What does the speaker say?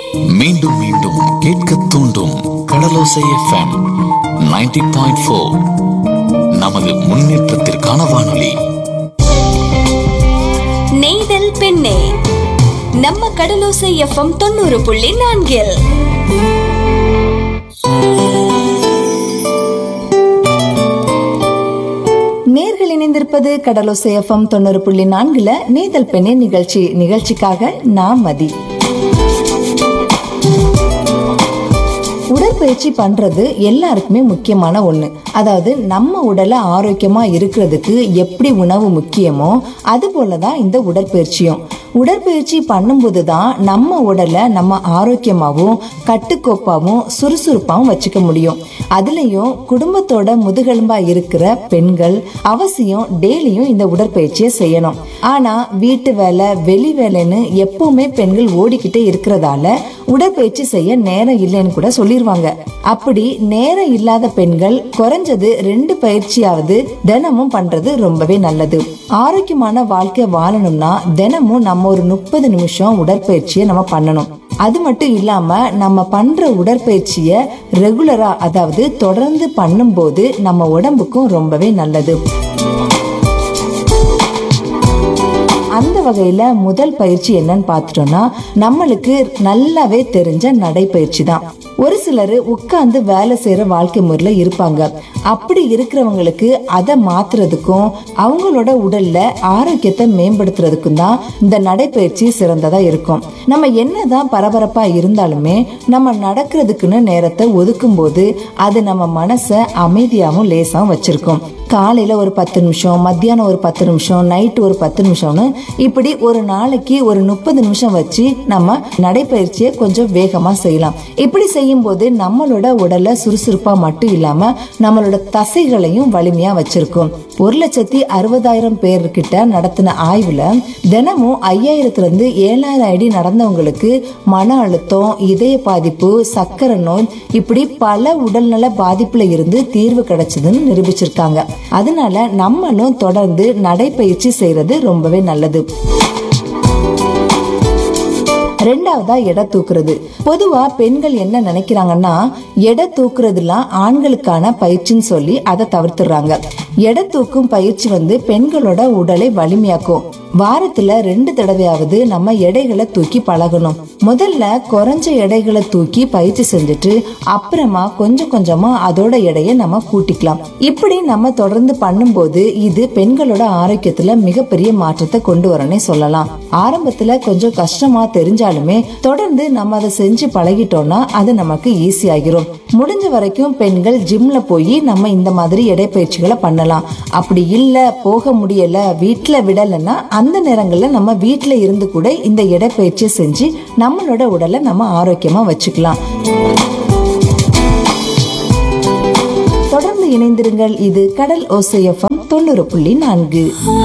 மீண்டும் மீண்டும் கேட்க தூண்டும் கடலோசை எஃப்எம் 90.4 பாயிண்ட் ஃபோர் நமது முன்னேற்றத்திற்கான வானொலி நெய்தல் பெண்ணே நம்ம கடலோசை எஃப்எம் தொண்ணூறு புள்ளி நான்கில் நேர்கள் இணைந்திருப்பது கடலோசை எஃப்எம் தொண்ணூறு புள்ளி நான்குல நீதல் பெண்ணே நிகழ்ச்சி நிகழ்ச்சிக்காக நான் மதி உடற்பயிற்சி பண்றது எல்லாருக்குமே முக்கியமான ஒண்ணு அதாவது நம்ம உடலை ஆரோக்கியமா இருக்கிறதுக்கு எப்படி உணவு முக்கியமோ அது போலதான் இந்த உடற்பயிற்சியும் உடற்பயிற்சி பண்ணும்போது தான் நம்ம உடலை நம்ம ஆரோக்கியமாவும் கட்டுக்கோப்பாவும் சுறுசுறுப்பாவும் வச்சுக்க முடியும் அதுலயும் குடும்பத்தோட முதுகெலும்பா இருக்கிற பெண்கள் அவசியம் டெய்லியும் இந்த உடற்பயிற்சியை செய்யணும் ஆனா வீட்டு வேலை வெளி வேலைன்னு எப்பவுமே பெண்கள் ஓடிக்கிட்டே இருக்கிறதால உடற்பயிற்சி செய்ய நேரம் இல்லைன்னு கூட சொல்லிருவாங்க அப்படி நேரம் இல்லாத பெண்கள் குறைஞ்சது ரெண்டு பயிற்சியாவது தினமும் பண்றது ரொம்பவே நல்லது ஆரோக்கியமான வாழ்க்கை வாழணும்னா தினமும் நம்ம ஒரு முப்பது நிமிஷம் உடற்பயிற்சியை நம்ம பண்ணணும் அது மட்டும் இல்லாம நம்ம பண்ற உடற்பயிற்சிய ரெகுலரா அதாவது தொடர்ந்து பண்ணும்போது நம்ம உடம்புக்கும் ரொம்பவே நல்லது அந்த வகையில முதல் பயிற்சி என்னன்னு பார்த்துட்டோம்னா நம்மளுக்கு நல்லாவே தெரிஞ்ச நடைப்பயிற்சி தான் ஒரு சிலர் உட்கார்ந்து வேலை செய்யற வாழ்க்கை முறையில இருப்பாங்க அப்படி இருக்கிறவங்களுக்கு அதை மாத்துறதுக்கும் அவங்களோட உடல்ல ஆரோக்கியத்தை மேம்படுத்துறதுக்கும் தான் இந்த நடைப்பயிற்சி சிறந்ததா இருக்கும் நம்ம என்னதான் பரபரப்பா இருந்தாலுமே நம்ம நடக்கிறதுக்குன்னு நேரத்தை ஒதுக்கும் போது அது நம்ம மனசை அமைதியாவும் லேசாவும் வச்சிருக்கும் காலையில ஒரு பத்து நிமிஷம் மத்தியானம் ஒரு பத்து நிமிஷம் நைட்டு ஒரு பத்து நிமிஷம்னு இப்படி ஒரு நாளைக்கு ஒரு முப்பது நிமிஷம் வச்சு நம்ம நடைப்பயிற்சியை கொஞ்சம் வேகமா செய்யலாம் இப்படி செய்யும் போது நம்மளோட உடலை சுறுசுறுப்பா மட்டும் இல்லாம நம்மளோட தசைகளையும் வலிமையா வச்சிருக்கும் ஒரு லட்சத்தி அறுபதாயிரம் பேர்கிட்ட நடத்தின ஆய்வுல தினமும் ஐயாயிரத்துல இருந்து ஏழாயிரம் அடி நடந்தவங்களுக்கு மன அழுத்தம் இதய பாதிப்பு சக்கரை நோய் இப்படி பல உடல்நல பாதிப்புல இருந்து தீர்வு கிடைச்சதுன்னு நிரூபிச்சிருக்காங்க அதனால நம்மளும் தொடர்ந்து நடைப்பயிற்சி செய்யறது ரொம்பவே நல்லது ரெண்டாவதா எடை தூக்குறது பொதுவா பெண்கள் என்ன நினைக்கிறாங்கன்னா எடை தூக்குறதுலாம் ஆண்களுக்கான பயிற்சின்னு சொல்லி அதை தவிர்த்துறாங்க எடை தூக்கும் பயிற்சி வந்து பெண்களோட உடலை வலிமையாக்கும் வாரத்துல ரெண்டு தடவையாவது நம்ம எடைகளை தூக்கி பழகணும் முதல்ல குறைஞ்ச எடைகளை தூக்கி பயிற்சி செஞ்சுட்டு அப்புறமா கொஞ்சம் கொஞ்சமா அதோட எடையை நம்ம கூட்டிக்கலாம் இப்படி நம்ம தொடர்ந்து பண்ணும்போது இது பெண்களோட ஆரோக்கியத்துல மிகப்பெரிய மாற்றத்தை கொண்டு வரனே சொல்லலாம் ஆரம்பத்துல கொஞ்சம் கஷ்டமா தெரிஞ்சாலுமே தொடர்ந்து நம்ம அதை செஞ்சு பழகிட்டோம்னா அது நமக்கு ஈஸி ஆகிரும் முடிஞ்ச வரைக்கும் பெண்கள் ஜிம்ல போய் நம்ம இந்த மாதிரி எடைப்பயிற்சிகளை பண்ணலாம் அப்படி இல்ல போக முடியல வீட்டுல விடலைன்னா அந்த நேரங்கள்ல நம்ம வீட்டுல இருந்து கூட இந்த எடைப்பயிற்சியை செஞ்சு நம்மளோட உடலை நம்ம ஆரோக்கியமா வச்சுக்கலாம் தொடர்ந்து இணைந்திருங்கள் இது கடல் ஓசையஃபம் தொண்ணூறு புள்ளி நான்கு